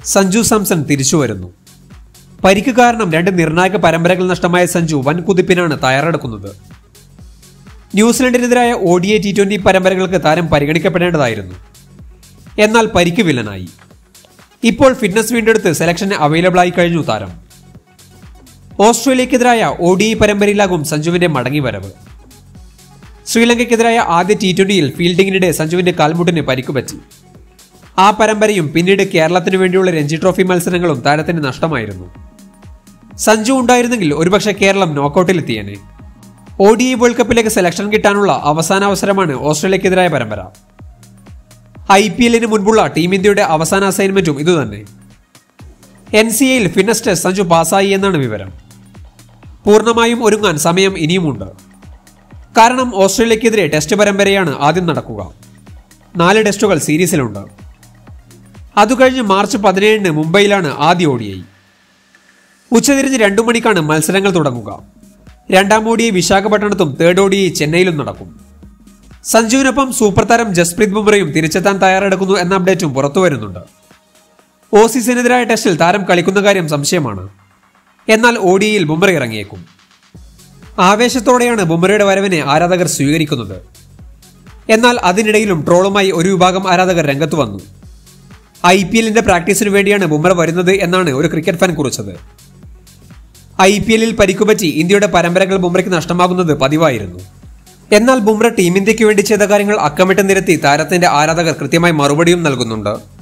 സഞ്ജു സാംസൺ തിരിച്ചു വരുന്നു പരിക്ക് കാരണം രണ്ട് നിർണായക പരമ്പരകൾ നഷ്ടമായ സഞ്ജു വൻ കുതിപ്പിനാണ് തയ്യാറെടുക്കുന്നത് ന്യൂസിലൻഡിനെതിരായ O D I T twenty പരമ്പരകൾക്ക് താരം പരിഗണിക്കപ്പെടേണ്ടതായിരുന്നു എന്നാൽ പരിക്ക് വില്ലനായി ഇപ്പോൾ ഫിറ്റ്നസ് വീണ്ടെടുത്ത് സെലക്ഷന് അവൈലബിൾ ആയി കഴിഞ്ഞു താരം ഓസ്ട്രേലിയക്കെതിരായ ഒ ഡി ഇ പരമ്പരയിലാകും സഞ്ജുവിന്റെ മടങ്ങിവരവ് ശ്രീലങ്കയ്ക്കെതിരായ ആദ്യ ടി ട്വന്റിയിൽ ഫീൽഡിങ്ങിനിടെ സഞ്ജുവിന്റെ കാൽമുട്ടിന് പരിക്കുപറ്റി ആ പരമ്പരയും പിന്നീട് കേരളത്തിനു വേണ്ടിയുള്ള രഞ്ജി ട്രോഫി മത്സരങ്ങളും താരത്തിന് നഷ്ടമായിരുന്നു സഞ്ജു ഉണ്ടായിരുന്നെങ്കിൽ ഒരുപക്ഷെ കേരളം നോക്കൌട്ടിലെത്തിയേനെ ഒ ഡി ഇ വേൾഡ് കപ്പിലേക്ക് സെലക്ഷൻ കിട്ടാനുള്ള അവസാന അവസരമാണ് ഓസ്ട്രേലിയക്കെതിരായ പരമ്പര ഐ പി എല്ലിന് മുൻപുള്ള ടീം ഇന്ത്യയുടെ അവസാന അസൈൻമെന്റും ഇതുതന്നെ എൻ സി എയിൽ ഫിറ്റ്നസ് ടെസ്റ്റ് സഞ്ജു പാസ്സായി എന്നാണ് വിവരം പൂർണ്ണമായും ഒരുങ്ങാൻ സമയം ഇനിയുമുണ്ട് കാരണം ഓസ്ട്രേലിയക്കെതിരെ ടെസ്റ്റ് പരമ്പരയാണ് ആദ്യം നടക്കുക നാല് ടെസ്റ്റുകൾ സീരീസിലുണ്ട് അതുകഴിഞ്ഞ് മാർച്ച് പതിനേഴിന് മുംബൈയിലാണ് ആദ്യ ഓഡിഐ ഉച്ചതിരിഞ്ഞ് രണ്ടു മണിക്കാണ് മത്സരങ്ങൾ തുടങ്ങുക രണ്ടാം ഓഡിഐ വിശാഖപട്ടണത്തും തേർഡ് ഓഡിഐ ചെന്നൈയിലും നടക്കും സഞ്ജുവിനൊപ്പം സൂപ്പർ താരം ജസ്പ്രീത് ബുംറയും തിരിച്ചെത്താൻ തയ്യാറെടുക്കുന്നു എന്ന അപ്ഡേറ്റും പുറത്തു വരുന്നുണ്ട് ഓസീസിനെതിരായ ടെസ്റ്റിൽ താരം കളിക്കുന്ന കാര്യം സംശയമാണ് എന്നാൽ ഓഡിയിൽ ബുംറ ഇറങ്ങിയേക്കും ആവേശത്തോടെയാണ് ബുംറയുടെ വരവിനെ ആരാധകർ സ്വീകരിക്കുന്നത് എന്നാൽ അതിനിടയിലും ട്രോളുമായി ഒരു വിഭാഗം ആരാധകർ രംഗത്ത് വന്നു ഐ പി എല്ലിന്റെ പ്രാക്ടീസിനു വേണ്ടിയാണ് ബുംറ വരുന്നത് എന്നാണ് ഒരു ക്രിക്കറ്റ് ഫാൻ കുറിച്ചത് ഐ പി എല്ലിൽ പരിക്കുപറ്റി ഇന്ത്യയുടെ പരമ്പരകൾ ബുംറയ്ക്ക് നഷ്ടമാകുന്നത് പതിവായിരുന്നു എന്നാൽ ബുംറ ടീം ഇന്ത്യക്ക് വേണ്ടി ചെയ്ത കാര്യങ്ങൾ അക്കമിട്ട് നിരത്തി താരത്തിന്റെ ആരാധകർ കൃത്യമായി മറുപടിയും നൽകുന്നുണ്ട്